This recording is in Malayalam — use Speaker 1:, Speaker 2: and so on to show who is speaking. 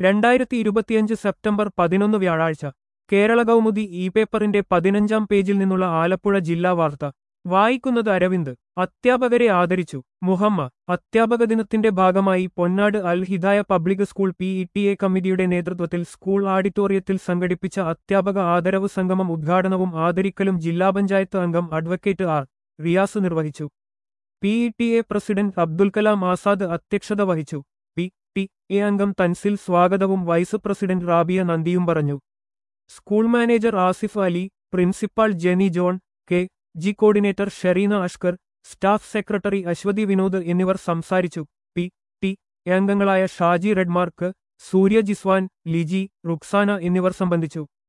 Speaker 1: രണ്ടായിരത്തി ഇരുപത്തിയഞ്ച് സെപ്റ്റംബർ പതിനൊന്ന് വ്യാഴാഴ്ച കേരള കൗമുദി ഇ പേപ്പറിന്റെ പതിനഞ്ചാം പേജിൽ നിന്നുള്ള ആലപ്പുഴ ജില്ലാ വാർത്ത വായിക്കുന്നത് അരവിന്ദ് അധ്യാപകരെ ആദരിച്ചു മുഹമ്മ അധ്യാപക ദിനത്തിന്റെ ഭാഗമായി Ponnad Al Hidaya public school P E T എ കമ്മിറ്റിയുടെ നേതൃത്വത്തിൽ സ്കൂൾ ഓഡിറ്റോറിയത്തിൽ സംഘടിപ്പിച്ച അധ്യാപക ആദരവ് സംഗമം ഉദ്ഘാടനവും ആദരിക്കലും ജില്ലാ പഞ്ചായത്ത് അംഗം അഡ്വക്കേറ്റ് ആർ റിയാസ് നിർവഹിച്ചു P E T A president Abdul Kalam Azad അധ്യക്ഷത വഹിച്ചു പി ടി എ അംഗം തൻസിൽ സ്വാഗതവും വൈസ് പ്രസിഡന്റ് റാബിയ നന്ദിയും പറഞ്ഞു school manager Asif Ali principal Jeni John K G coordinator Shereena Ashkar staff secretary Aswathy Vinod എന്നിവർ സംസാരിച്ചു പി ടി എ അംഗങ്ങളായ ഷാജി റെഡ്മാർക്ക് സൂര്യ ജിസ്വാൻ ലിജി റുക്സാന എന്നിവർ സംബന്ധിച്ചു